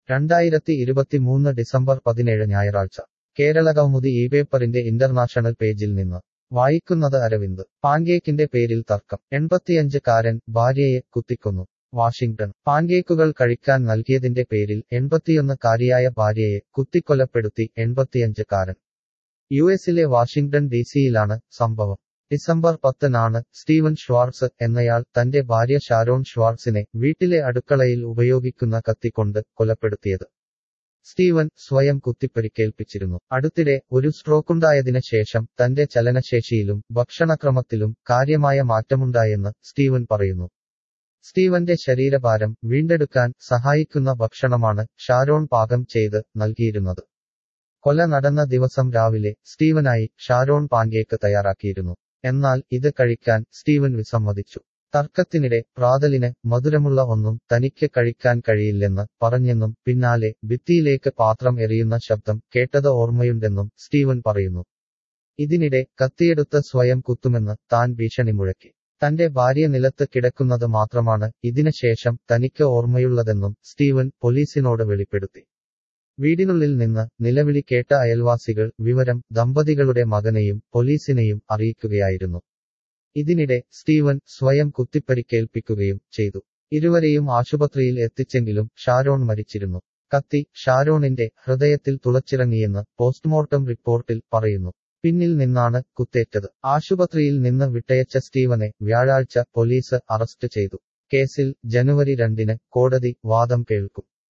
രണ്ടായിരത്തി ഇരുപത്തിമൂന്ന് ഡിസംബർ പതിനേഴ് ഞായറാഴ്ച കേരളകൗമുദി ഈ പേപ്പറിന്റെ ഇന്റർനാഷണൽ പേജിൽ നിന്ന് വായിക്കുന്നത് അരവിന്ദ് പാൻകേക്കിന്റെ പേരിൽ തർക്കം എൺപത്തിയഞ്ച് കാരൻ ഭാര്യയെ കുത്തിക്കൊന്നു വാഷിംഗ്ടൺ പാൻകേക്കുകൾ കഴിക്കാൻ നൽകിയതിന്റെ പേരിൽ എൺപത്തിയൊന്ന് കാരിയായ ഭാര്യയെ കുത്തിക്കൊലപ്പെടുത്തി എൺപത്തിയഞ്ച് കാരൻ യു എസിലെ വാഷിംഗ്ടൺ ഡിസിയിലാണ് സംഭവം ഡിസംബർ പത്തിനാണ് സ്റ്റീവൻ ഷ്വാർട്സ് എന്നയാൾ തന്റെ ഭാര്യ ഷാരോൺ ഷ്വാർട്സിനെ വീട്ടിലെ അടുക്കളയിൽ ഉപയോഗിക്കുന്ന കത്തിക്കൊണ്ട് കൊലപ്പെടുത്തിയത് സ്റ്റീവൻ സ്വയം കുത്തിപ്പരിക്കേൽപ്പിച്ചിരുന്നു അടുത്തിടെ ഒരു സ്ട്രോക്കുണ്ടായതിന് ശേഷം തന്റെ ചലനശേഷിയിലും ഭക്ഷണക്രമത്തിലും കാര്യമായ മാറ്റമുണ്ടായെന്ന് സ്റ്റീവൻ പറയുന്നു സ്റ്റീവന്റെ ശരീരഭാരം വീണ്ടെടുക്കാൻ സഹായിക്കുന്ന ഭക്ഷണമാണ് ഷാരോൺ പാകം ചെയ്ത് നൽകിയിരുന്നത് കൊല നടന്ന ദിവസം രാവിലെ സ്റ്റീവനായി ഷാരോൺ പാൻകേക്ക് തയ്യാറാക്കിയിരുന്നു എന്നാൽ ഇത് കഴിക്കാൻ സ്റ്റീവൻ വിസമ്മതിച്ചു തർക്കത്തിനിടെ പ്രാതലിന് മധുരമുള്ള ഒന്നും തനിക്ക് കഴിക്കാൻ കഴിയില്ലെന്ന് പറഞ്ഞെന്നും പിന്നാലെ ഭിത്തിയിലേക്ക് പാത്രം എറിയുന്ന ശബ്ദം കേട്ടത് ഓർമ്മയുണ്ടെന്നും സ്റ്റീവൻ പറയുന്നു ഇതിനിടെ കത്തിയെടുത്ത് സ്വയം കുത്തുമെന്ന് താൻ ഭീഷണി മുഴക്കി തന്റെ ഭാര്യ നിലത്ത് കിടക്കുന്നത് മാത്രമാണ് ഇതിന് ശേഷം തനിക്ക് ഓർമ്മയുള്ളതെന്നും സ്റ്റീവൻ പോലീസിനോട് വെളിപ്പെടുത്തി വീടിനുള്ളിൽ നിന്ന് നിലവിളി കേട്ട അയൽവാസികൾ വിവരം ദമ്പതികളുടെ മകനെയും പോലീസിനെയും അറിയിക്കുകയായിരുന്നു ഇതിനിടെ സ്റ്റീവൻ സ്വയം കുത്തിപ്പരിക്കേൽപ്പിക്കുകയും ചെയ്തു ഇരുവരെയും ആശുപത്രിയിൽ എത്തിച്ചെങ്കിലും ഷാരോൺ മരിച്ചിരുന്നു കത്തി ഷാരോണിന്റെ ഹൃദയത്തിൽ തുളച്ചിറങ്ങിയെന്ന് പോസ്റ്റ്മോർട്ടം റിപ്പോർട്ടിൽ പറയുന്നു പിന്നിൽ നിന്നാണ് കുത്തേറ്റത് ആശുപത്രിയിൽ നിന്ന് വിട്ടയച്ച സ്റ്റീവനെ വ്യാഴാഴ്ച പോലീസ് അറസ്റ്റ് ചെയ്തു കേസിൽ ജനുവരി രണ്ടിന് കോടതി വാദം കേൾക്കും